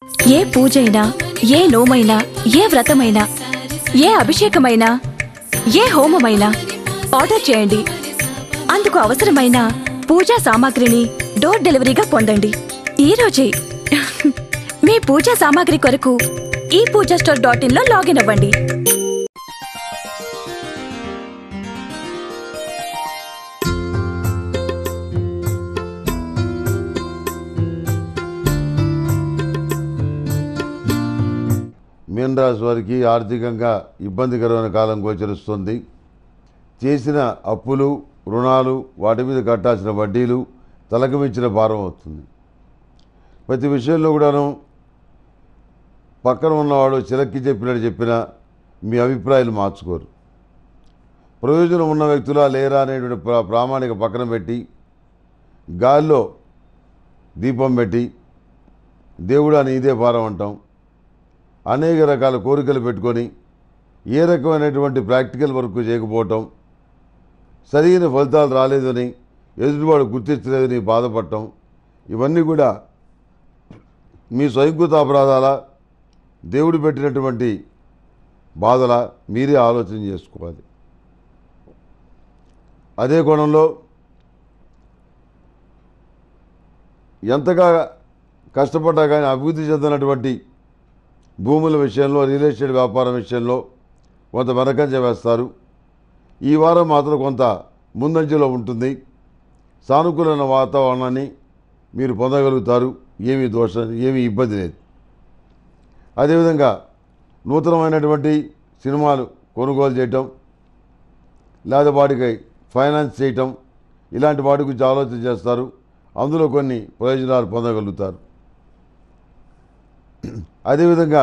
ఏ పూజైనా ఏ నోమైనా ఏ వ్రతమైనా ఏ అభిషేకమైనా ఏ హోమమైనా ఆర్డర్ చేయండి అందుకు అవసరమైన పూజా సామాగ్రిని డోర్ డెలివరీగా పొందండి ఈ రోజే మీ పూజా సామాగ్రి కొరకు ఈ పూజా స్టోర్ డాట్ ఇన్ లో లాగిన్ అవ్వండి మీనరాశి వారికి ఆర్థికంగా ఇబ్బందికరమైన కాలం గోచరిస్తుంది చేసిన అప్పులు రుణాలు వాటి మీద కట్టాల్సిన వడ్డీలు తలకు మించిన భారం అవుతుంది ప్రతి విషయంలో కూడాను పక్కన ఉన్నవాడు చిలక్కి చెప్పినట్టు చెప్పినా మీ అభిప్రాయాలు మార్చుకోరు ప్రయోజనం ఉన్న వ్యక్తులా లేరా అనేటువంటి ప్రా ప్రామాణిక పక్కన పెట్టి గాల్లో దీపం పెట్టి దేవుడా నీదే భారం అంటాం అనేక రకాల కోరికలు పెట్టుకొని ఏ రకమైనటువంటి ప్రాక్టికల్ వర్క్ చేయకపోవటం సరైన ఫలితాలు రాలేదని ఎదుటివాడు గుర్తించలేదని బాధపడటం ఇవన్నీ కూడా మీ స్వయంకృత అపరాధాల దేవుడు పెట్టినటువంటి బాధల మీరే ఆలోచన చేసుకోవాలి అదే కోణంలో ఎంతగా కష్టపడ్డా కానీ అభివృద్ధి చెందినటువంటి భూముల విషయంలో రియల్ ఎస్టేట్ వ్యాపారం విషయంలో కొంత వెనకంజ వేస్తారు ఈ వారం మాత్రం కొంత ముందంజలో ఉంటుంది సానుకూలమైన వాతావరణాన్ని మీరు పొందగలుగుతారు ఏమీ దోషం ఏమీ ఇబ్బంది లేదు అదేవిధంగా నూతనమైనటువంటి సినిమాలు కొనుగోలు చేయటం లేదా వాటికి ఫైనాన్స్ చేయటం ఇలాంటి వాటి గురించి ఆలోచన చేస్తారు అందులో కొన్ని ప్రయోజనాలు పొందగలుగుతారు అదేవిధంగా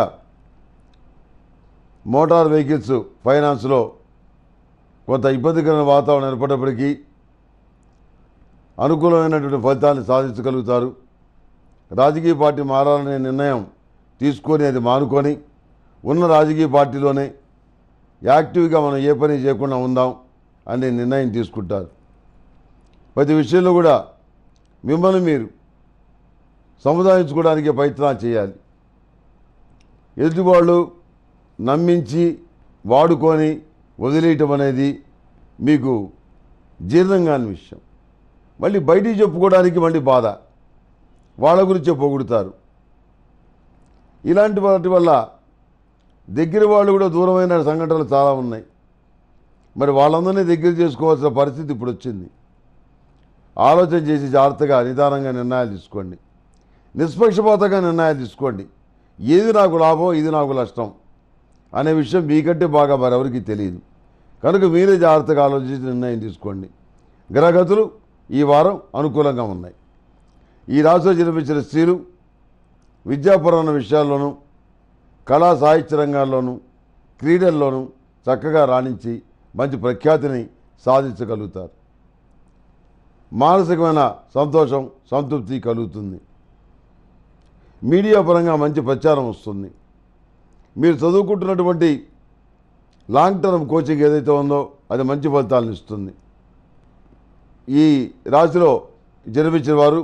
మోటార్ వెహికల్స్ ఫైనాన్స్లో కొంత ఇబ్బందికరమైన వాతావరణం ఏర్పడినప్పటికీ అనుకూలమైనటువంటి ఫలితాన్ని సాధించగలుగుతారు రాజకీయ పార్టీ మారాలనే నిర్ణయం తీసుకొని అది మానుకొని ఉన్న రాజకీయ పార్టీలోనే యాక్టివ్గా మనం ఏ పని చేయకుండా ఉందాం అనే నిర్ణయం తీసుకుంటారు ప్రతి విషయంలో కూడా మిమ్మల్ని మీరు సముదాయించుకోవడానికి ప్రయత్నాలు చేయాలి ఎదుటివాళ్ళు నమ్మించి వాడుకొని వదిలేయటం అనేది మీకు జీర్ణం కాని విషయం మళ్ళీ బయటికి చెప్పుకోవడానికి మళ్ళీ బాధ వాళ్ళ గురించే పొగుడుతారు ఇలాంటి వాటి వల్ల దగ్గర వాళ్ళు కూడా దూరమైన సంఘటనలు చాలా ఉన్నాయి మరి వాళ్ళందరినీ దగ్గర చేసుకోవాల్సిన పరిస్థితి ఇప్పుడు వచ్చింది ఆలోచన చేసి జాగ్రత్తగా నిదానంగా నిర్ణయాలు తీసుకోండి నిష్పక్షపాతంగా నిర్ణయాలు తీసుకోండి ఏది నాకు లాభం ఇది నాకు నష్టం అనే విషయం మీకంటే బాగా మరెవరికి తెలియదు కనుక మీరే జాగ్రత్తగా ఆలోచించి నిర్ణయం తీసుకోండి గ్రహగతులు ఈ వారం అనుకూలంగా ఉన్నాయి ఈ రాశిలో జన్మించిన స్త్రీలు విద్యాపరమైన విషయాల్లోనూ కళా సాహిత్య రంగాల్లోనూ క్రీడల్లోనూ చక్కగా రాణించి మంచి ప్రఖ్యాతిని సాధించగలుగుతారు మానసికమైన సంతోషం సంతృప్తి కలుగుతుంది మీడియా పరంగా మంచి ప్రచారం వస్తుంది మీరు చదువుకుంటున్నటువంటి లాంగ్ టర్మ్ కోచింగ్ ఏదైతే ఉందో అది మంచి ఫలితాలను ఇస్తుంది ఈ రాశిలో జన్మించిన వారు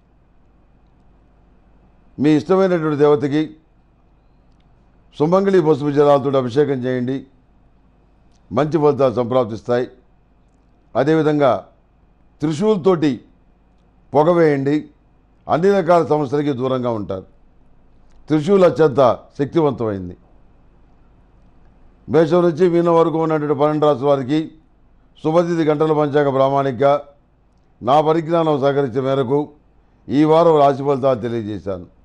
మీ ఇష్టమైనటువంటి దేవతకి సుమంగళి పసుపు జలాలతో అభిషేకం చేయండి మంచి ఫలితాలు సంప్రాప్తిస్తాయి అదేవిధంగా త్రిశూల్తోటి పొగ వేయండి అన్ని రకాల సమస్యలకి దూరంగా ఉంటారు త్రిశూల్ అత్యంత శక్తివంతమైంది మేషం నుంచి మీన వరకు ఉన్నటువంటి పన్నెండు రాసుల వారికి శుభతిథి గంటల పంచాక ప్రామాణిక నా పరిజ్ఞానం సహకరించిన మేరకు ఈ వారం రాశి ఫలితాలు తెలియజేశాను